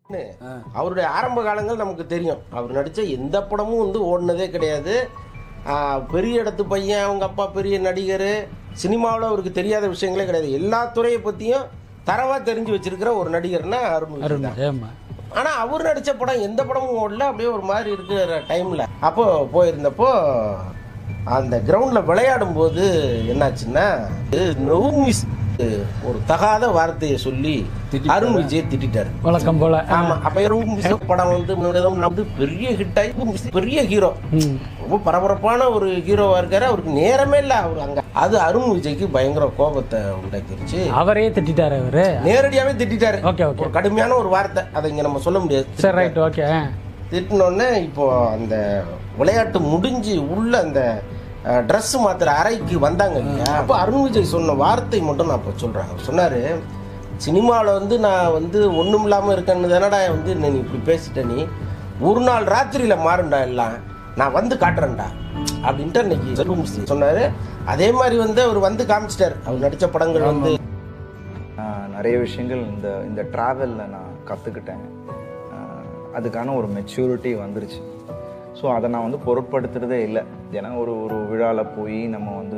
அவருடைய ஆரம்ப காலங்கள் நமக்கு தெரியும் அவர் நடித்த எந்த படமும் வந்து ஓடினதே கிடையாது ஆ, பெரிய இடத்து பையன் அவங்க அப்பா பெரிய நடிகர் சினிமாவில் அவருக்கு தெரியாத விஷயங்களே கிடையாது எல்லா துறையை பற்றியும் தரவா தெரிஞ்சு வச்சிருக்கிற ஒரு நடிகர்னா அருண் அருண் தான். ஆமா ஆனா அவர் நடிச்ச படம் எந்த படமும் ஓடல அப்படியே ஒரு மாதிரி இருக்கிற டைம்ல அப்போ போயிருந்தப்போ அந்த கிரவுண்ட்ல விளையாடும் போது என்னாச்சுன்னா no miss ஒரு தகாத வார்த்தையை சொல்லி அருண் விஜய் திட்டாரு வழக்கம் போல ஆமா அப்ப ரூம் மிஸ் படம் வந்து முன்னேறம் வந்து பெரிய ஹிட் ஆகி ரூம் மிஸ் பெரிய ஹீரோ ம். ரொம்ப பரபரப்பான ஒரு ஹீரோவா இருக்காரு அவருக்கு நேரமே இல்ல அவர் அங்க அது அருண் விஜய்க்கு பயங்கர கோபத்தை உண்டாக்கிருச்சு அவரே திட்டாரு அவரு நேரடியாவே திட்டாரு ஓகே ஓகே ஒரு கடுமையான ஒரு வார்த்தை அதை இங்க நம்ம சொல்ல முடியாது சரி ரைட் ஓகே திட்டினோடனே இப்போ அந்த விளையாட்டு முடிஞ்சு உள்ள அந்த ட்ரெஸ் மாத்துற அறைக்கு வந்தாங்க இல்லையா அப்போ அருண் விஜய் சொன்ன வார்த்தை மட்டும் நான் இப்போ சொல்றேன் அவர் சொன்னாரு சினிமாவில் வந்து நான் வந்து ஒன்றும் இல்லாமல் இருக்கேன்னு தானடா வந்து நீ இப்படி பேசிட்ட நீ ஒரு நாள் ராத்திரியில மாறுண்டா எல்லாம் நான் வந்து காட்டுறேன்டா அப்படின்ட்டு அன்னைக்கு அருண் விஜய் சொன்னாரு அதே மாதிரி வந்து அவர் வந்து காமிச்சிட்டாரு அவர் நடிச்ச படங்கள் வந்து நான் நிறைய விஷயங்கள் இந்த இந்த ட்ராவலில் நான் கற்றுக்கிட்டேன் அதுக்கான ஒரு மெச்சூரிட்டி வந்துருச்சு ஸோ அதை நான் வந்து பொருட்படுத்துறதே இல்லை ஏன்னா ஒரு ஒரு விழாவில் போய் நம்ம வந்து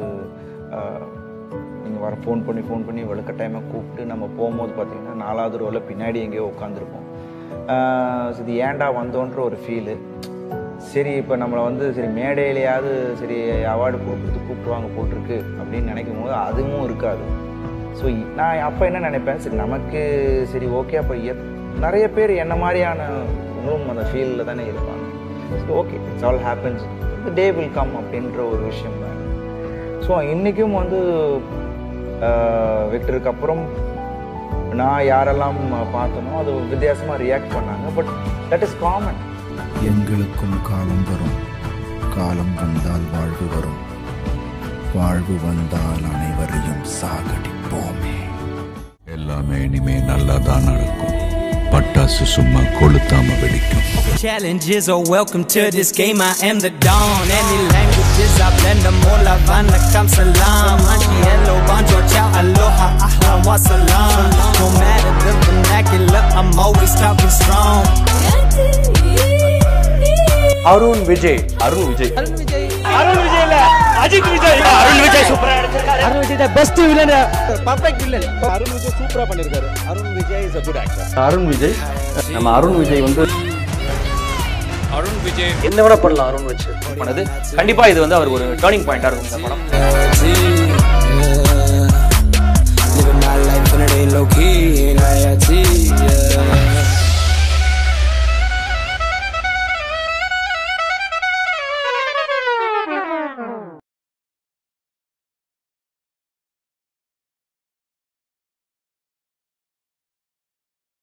நீங்கள் வர ஃபோன் பண்ணி ஃபோன் பண்ணி வெளுக்க டைமை கூப்பிட்டு நம்ம போகும்போது பார்த்தீங்கன்னா நாலாவது ரோவில் பின்னாடி எங்கேயோ உட்காந்துருப்போம் இது ஏன்டா வந்தோன்ற ஒரு ஃபீலு சரி இப்போ நம்மளை வந்து சரி மேடையிலையாவது சரி அவார்டு கொடுக்குறது கூப்பிடுவாங்க போட்டிருக்கு அப்படின்னு நினைக்கும் போது அதுவும் இருக்காது ஸோ நான் அப்போ என்ன நினைப்பேன் சரி நமக்கு சரி ஓகே அப்போ எத் நிறைய பேர் என்ன மாதிரியான இன்னும் அந்த ஃபீல்டில் தானே இருப்பாங்க so okay it's all happens they will come அப்படின்ற ஒரு விஷயம் தான் ஸோ இன்றைக்கும் வந்து விக்டருக்கு அப்புறம் நான் யாரெல்லாம் பார்த்தனோ அது வித்தியாசமாக ரியாக்ட் பண்ணாங்க பட் தட் இஸ் காமன் எங்களுக்கும் காலம் வரும் காலம் வந்தால் வாழ்வு வரும் வாழ்வு வந்தால் அனைவரையும் சாகடிப்போமே எல்லாமே இனிமே நல்லா தான் நடக்கும் பட்டாசு சும்மா கொளுத்தாம வெடிக்கும் Challenges are welcome to this game. I am the dawn. Any languages I blend them all. Havana, come salam. Anchi, hello, bonjour, ciao, aloha, ahlan, wa salam. No matter the vernacular, I'm always talking strong. Arun Vijay Arun Vijay Arun Vijay தான் best villain perfect villain Arun Vijay நம்ம அருண் விஜய் வந்து அருண் விஜய் என்ன விட பண்ணலாம் அருண் விஜய் பண்ணது கண்டிப்பா இது வந்து அவர் ஒரு டேர்னிங் பாயிண்டா இருக்கும் இந்த படம் Living my life and it ain't low key, ain't IIT, yeah.